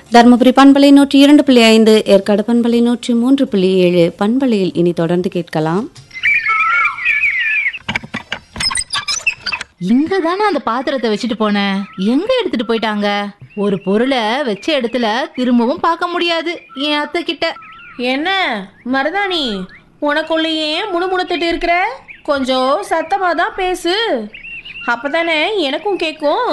தருமபுரி பண்பலை நூற்றி இரண்டு புள்ளி ஐந்து ஏற்காடு பண்பலை நூற்றி மூன்று புள்ளி ஏழு பண்பலையில் இனி தொடர்ந்து கேட்கலாம் இங்க தானே அந்த பாத்திரத்தை வச்சுட்டு போனேன் எங்க எடுத்துட்டு போயிட்டாங்க ஒரு பொருளை வச்ச இடத்துல திரும்பவும் பார்க்க முடியாது என் அத்தை கிட்ட என்ன மருதாணி உனக்குள்ளேயே முணுமுணுத்துட்டு இருக்கிற கொஞ்சம் சத்தமா தான் பேசு அப்பதானே எனக்கும் கேட்கும்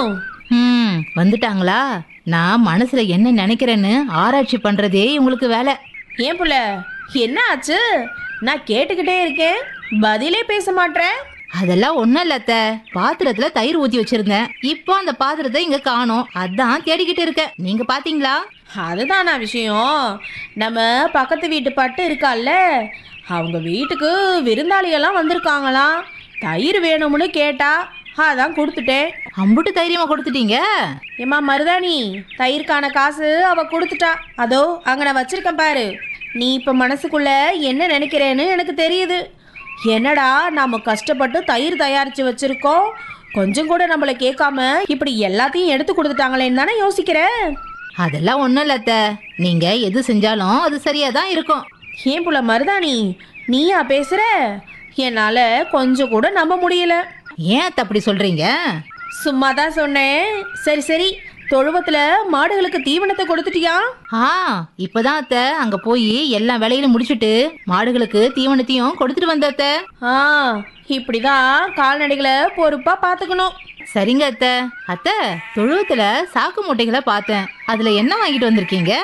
ம் வந்துட்டாங்களா நான் மனசுல என்ன நினைக்கிறேன்னு ஆராய்ச்சி பண்றதே இவங்களுக்கு வேலை ஏன் புள்ள என்ன ஆச்சு நான் கேட்டுக்கிட்டே இருக்கேன் பதிலே பேச மாட்றேன் அதெல்லாம் ஒண்ணும் இல்ல அத்தை பாத்திரத்துல தயிர் ஊத்தி வச்சிருந்தேன் இப்போ அந்த பாத்திரத்தை இங்க காணோம் அதான் தேடிக்கிட்டு இருக்கேன் நீங்க பாத்தீங்களா அதுதானா விஷயம் நம்ம பக்கத்து வீட்டு பட்டு இருக்கால்ல அவங்க வீட்டுக்கு விருந்தாளிகள்லாம் வந்திருக்காங்களாம் தயிர் வேணும்னு கேட்டா அதான் கொடுத்துட்டேன் அம்புட்டு தைரியமா கொடுத்துட்டீங்க ஏம்மா மருதாணி தயிர்க்கான காசு அவ கொடுத்துட்டா அதோ அங்க நான் வச்சிருக்கேன் பாரு நீ இப்ப மனசுக்குள்ள என்ன நினைக்கிறேன்னு எனக்கு தெரியுது என்னடா நாம கஷ்டப்பட்டு தயிர் தயாரிச்சு வச்சிருக்கோம் கொஞ்சம் கூட நம்மளை கேட்காம இப்படி எல்லாத்தையும் எடுத்து கொடுத்துட்டாங்களேன்னு தானே யோசிக்கிறேன் அதெல்லாம் ஒண்ணும் இல்ல அத்தை நீங்க எது செஞ்சாலும் அது சரியா தான் இருக்கும் ஏன் புள்ள மருதாணி நீயா பேசுற என்னால கொஞ்சம் கூட நம்ப முடியல ஏன் அத்தை அப்படி சொல்றீங்க சும்மா தான் சொன்னேன் சரி சரி தொழுவத்துல மாடுகளுக்கு தீவனத்தை கொடுத்துட்டியா ஆ இப்பதான் அத்தை அங்க போய் எல்லா வேலையிலும் முடிச்சிட்டு மாடுகளுக்கு தீவனத்தையும் கொடுத்துட்டு வந்த அத்தை ஆ இப்படிதான் கால்நடைகளை பொறுப்பா பாத்துக்கணும் சரிங்க அத்தை அத்தை தொழுவத்துல சாக்கு மூட்டைகளை பார்த்தேன் அதுல என்ன வாங்கிட்டு வந்திருக்கீங்க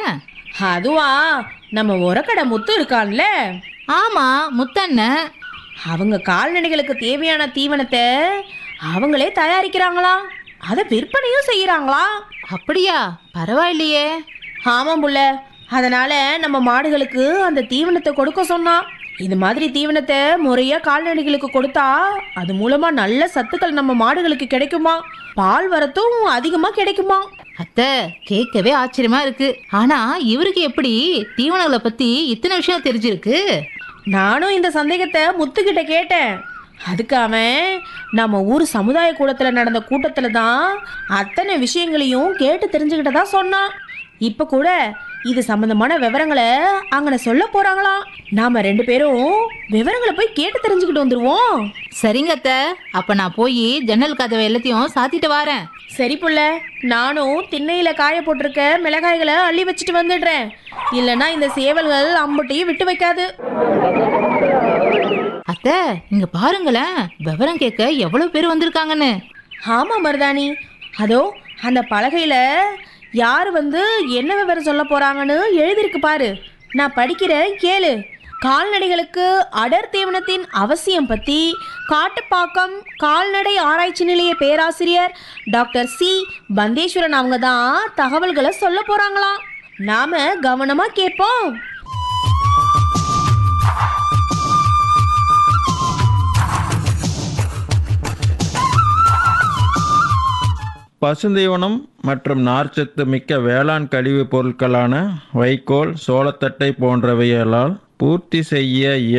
அதுவா நம்ம உரக்கடை முத்து இருக்கான்ல ஆமா முத்தண்ணன் அவங்க கால்நடைகளுக்கு தேவையான தீவனத்தை அவங்களே தயாரிக்கிறாங்களாம் அதை விற்பனையும் செய்யறாங்களா அப்படியா பரவாயில்லையே ஆமாம் புள்ள அதனால நம்ம மாடுகளுக்கு அந்த தீவனத்தை கொடுக்க சொன்னான் இது மாதிரி தீவனத்தை முறையா கால்நடைகளுக்கு கொடுத்தா அது மூலமா நல்ல சத்துக்கள் நம்ம மாடுகளுக்கு கிடைக்குமா பால் வரத்தும் அதிகமா கிடைக்குமா அத்தை கேட்கவே ஆச்சரியமா இருக்கு ஆனா இவருக்கு எப்படி தீவனங்களை பத்தி இத்தனை விஷயம் தெரிஞ்சிருக்கு நானும் இந்த சந்தேகத்தை முத்துக்கிட்ட கேட்டேன் அதுக்கு அவன் நம்ம ஊர் சமுதாய கூடத்துல நடந்த கூட்டத்துல தான் அத்தனை விஷயங்களையும் கேட்டு தெரிஞ்சுக்கிட்டதா சொன்னான் இப்ப கூட இது சம்பந்தமான விவரங்களை அங்கன சொல்ல போறாங்களாம் நாம ரெண்டு பேரும் விவரங்களை போய் கேட்டு தெரிஞ்சுக்கிட்டு வந்துருவோம் சரிங்க அத்தை அப்ப நான் போய் ஜன்னல் கதவை எல்லாத்தையும் சாத்திட்டு வரேன் சரி புள்ள நானும் திண்ணையில காய போட்டிருக்க மிளகாய்களை அள்ளி வச்சுட்டு வந்துடுறேன் இல்லைன்னா இந்த சேவல்கள் அம்புட்டையும் விட்டு வைக்காது அத்தை இங்க பாருங்களேன் விவரம் கேட்க எவ்வளவு பேர் வந்திருக்காங்கன்னு ஆமா மருதாணி அதோ அந்த பலகையில யார் வந்து என்ன விவரம் சொல்ல போறாங்கன்னு எழுதியிருக்கு பாரு நான் படிக்கிறேன் கேளு கால்நடைகளுக்கு அடர் தீவனத்தின் அவசியம் பத்தி காட்டுப்பாக்கம் கால்நடை ஆராய்ச்சி நிலைய பேராசிரியர் டாக்டர் சி பந்தேஸ்வரன் அவங்க தான் தகவல்களை சொல்ல போறாங்களாம் நாம கவனமா கேட்போம் பசுந்தீவனம் மற்றும் நார்ச்சத்து மிக்க வேளாண் கழிவுப் பொருட்களான வைக்கோல் சோளத்தட்டை போன்றவைகளால் பூர்த்தி செய்ய